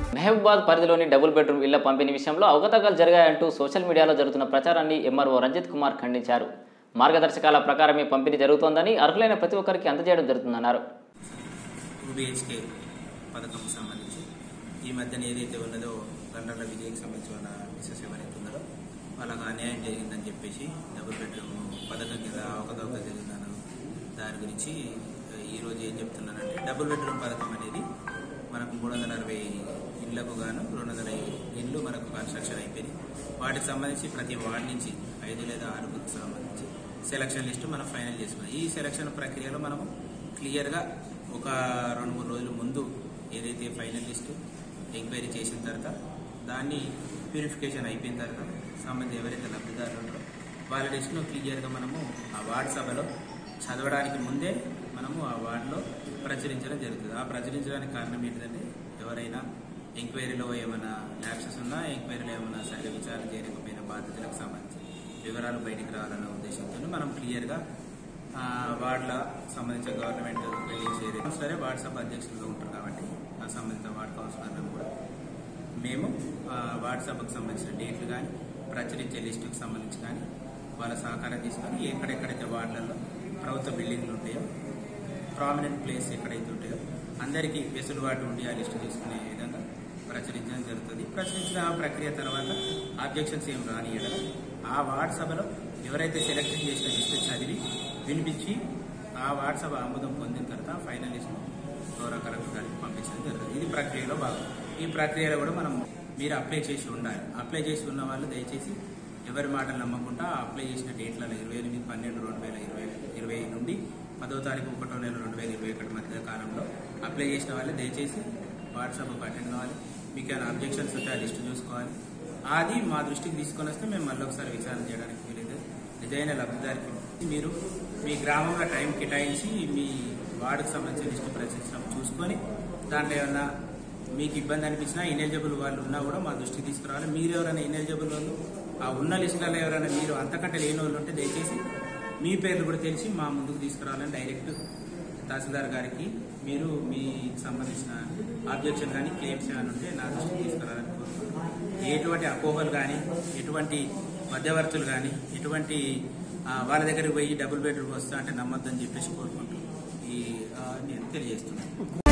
మహబూబాద్ పరిధిలోని double bedroom ఇళ్ల పంపిణీ విషయంలో అవకతవకలు జరిగాయంటూ సోషల్ మీడియాలో జరుగుతున్న ప్రచారాన్ని ఎంఆర్ఓ రంజిత్ కుమార్ ఖండించారు మార్గదర్శకాల ప్రకారమే పంపిణీ జరుగుతోందని అర్హులైన ప్రతి ఒక్కరికి అందజేయడం జరుగుతుందన్నారు టూ బిహెచ్కే పథకం సంబంధించి ఈ మధ్యన ఏదైతే ఉన్నదో గంటల విజయకి సంబంధించి వాళ్ళ మిసెస్ ఎవరైతే ఉన్నారో వాళ్ళకి అన్యాయం జరిగిందని చెప్పేసి డబుల్ బెడ్రూమ్ పథకం కింద అవకతవక జరిగిందన్న దాని గురించి ఈ రోజు ఏం చెప్తున్నానంటే డబుల్ బెడ్రూమ్ పథకం అనేది మనకు మూడు వందల అరవై ఇళ్లకు గాను రెండు వందల ఇళ్ళు మనకు కన్స్ట్రక్షన్ అయిపోయింది వాటికి సంబంధించి ప్రతి వార్డు నుంచి ఐదు లేదా ఆరుగురికి సంబంధించి సెలక్షన్ లిస్టు మనం ఫైనల్ చేసుకున్నాం ఈ సెలక్షన్ ప్రక్రియలో మనము క్లియర్గా ఒక రెండు మూడు రోజుల ముందు ఏదైతే ఫైనల్ లిస్టు ఎంక్వైరీ చేసిన తర్వాత దాన్ని ప్యూరిఫికేషన్ అయిపోయిన తర్వాత సంబంధించి ఎవరైతే లబ్ధిదారులు ఉంటారో వాళ్ళ లిస్టును క్లియర్గా మనము ఆ వార్డు సభలో చదవడానికి ముందే మనము ఆ వార్డులో ప్రచురించడం జరుగుతుంది ఆ ప్రచురించడానికి కారణం ఏంటంటే ఎవరైనా ఎంక్వైరీలో ఏమైనా ల్యాప్సెస్ ఉన్నా ఎంక్వైరీలో ఏమైనా సరిగ్గా విచారణ చేయకపోయిన బాధ్యతలకు సంబంధించి వివరాలు బయటికి రావాలన్న ఉద్దేశంతో మనం క్లియర్గా ఆ, వార్డుల సంబంధించిన గవర్నమెంట్ బిల్డింగ్స్ ఏదైనా సరే వార్డ్ సభ అధ్యక్షులుగా ఉంటారు కాబట్టి ఆ సంబంధిత వార్డ్ కౌన్సిలర్లను కూడా మేము ఆ, వార్డ్ సభకు సంబంధించిన డేట్లు కానీ ప్రచురించే లిస్టుకు సంబంధించి కానీ వాళ్ళ సహకారం తీసుకొని ఎక్కడెక్కడైతే వార్డులలో ప్రభుత్వ బిల్డింగ్లు ఉంటాయో ప్రామినెంట్ ప్లేస్ ఎక్కడైతే ఉంటాయో అందరికీ వెసులుబాటు ఉండి ఆ లిస్టు తీసుకునే విధంగా ప్రచురించడం జరుగుతుంది ప్రచురించిన ఆ ప్రక్రియ తర్వాత ఆబ్జెక్షన్స్ ఏం రానియడం ఆ వార్డ్ సభలో ఎవరైతే సెలెక్షన్ చేసిన లిస్టు చదివి వినిపించి ఆ వార్డ్ సభ ఆమోదం పొందిన తర్వాత ఫైనల్ లిస్టు గౌరవ కలెక్టర్ గారికి పంపించడం జరుగుతుంది ఇది ప్రక్రియలో భాగం ఈ ప్రక్రియలో కూడా మనం మీరు అప్లై చేసి ఉండాలి అప్లై చేసి ఉన్న వాళ్ళు దయచేసి ఎవరి మాటలు నమ్మకుండా అప్లై చేసిన డేట్లలో ఇరవై ఎనిమిది పన్నెండు రెండు వేల ఇరవై ఇరవై నుండి పదో తారీఖు ఒకటో నెల రెండు వేల ఇరవై ఒకటి మధ్య కాలంలో అప్లై చేసిన వాళ్ళు దయచేసి వాట్సాప్ అటెండ్ కావాలి మీకు ఏమైనా అబ్జెక్షన్స్ ఉంటే ఆ లిస్టు చూసుకోవాలి అది మా దృష్టికి తీసుకొని వస్తే మేము మళ్ళీ ఒకసారి విచారణ చేయడానికి వీలైతే నిజమైన లబ్ధిదారికి మీరు మీ గ్రామంలో టైం కేటాయించి మీ వార్డుకు సంబంధించిన లిస్టు ప్రచురించినప్పుడు చూసుకొని దాంట్లో ఏమన్నా మీకు ఇబ్బంది అనిపించినా ఇనెలిజిబుల్ వాళ్ళు ఉన్నా కూడా మా దృష్టికి తీసుకురావాలి మీరు ఎవరైనా ఇనెలిజిబుల్ వాళ్ళు ఆ ఉన్న లిస్టులలో ఎవరైనా మీరు అంతకంటే లేని వాళ్ళు ఉంటే దయచేసి మీ పేర్లు కూడా తెలిసి మా ముందుకు తీసుకురావాలని డైరెక్ట్ తహసీల్దార్ గారికి మీరు మీ సంబంధించిన ఆబ్జెక్షన్ కానీ క్లెయిమ్స్ ఏమైనా ఉంటే నా దృష్టికి తీసుకురావాలని కోరుకుంటున్నాను ఎటువంటి అపోహలు కానీ ఎటువంటి మధ్యవర్తులు కానీ ఎటువంటి ఆ, వాళ్ళ దగ్గరికి పోయి డబుల్ బెడ్రూమ్ వస్తా అంటే నమ్మొద్దని చెప్పేసి కోరుకుంటూ ఈ ఆ, నేను తెలియజేస్తున్నాను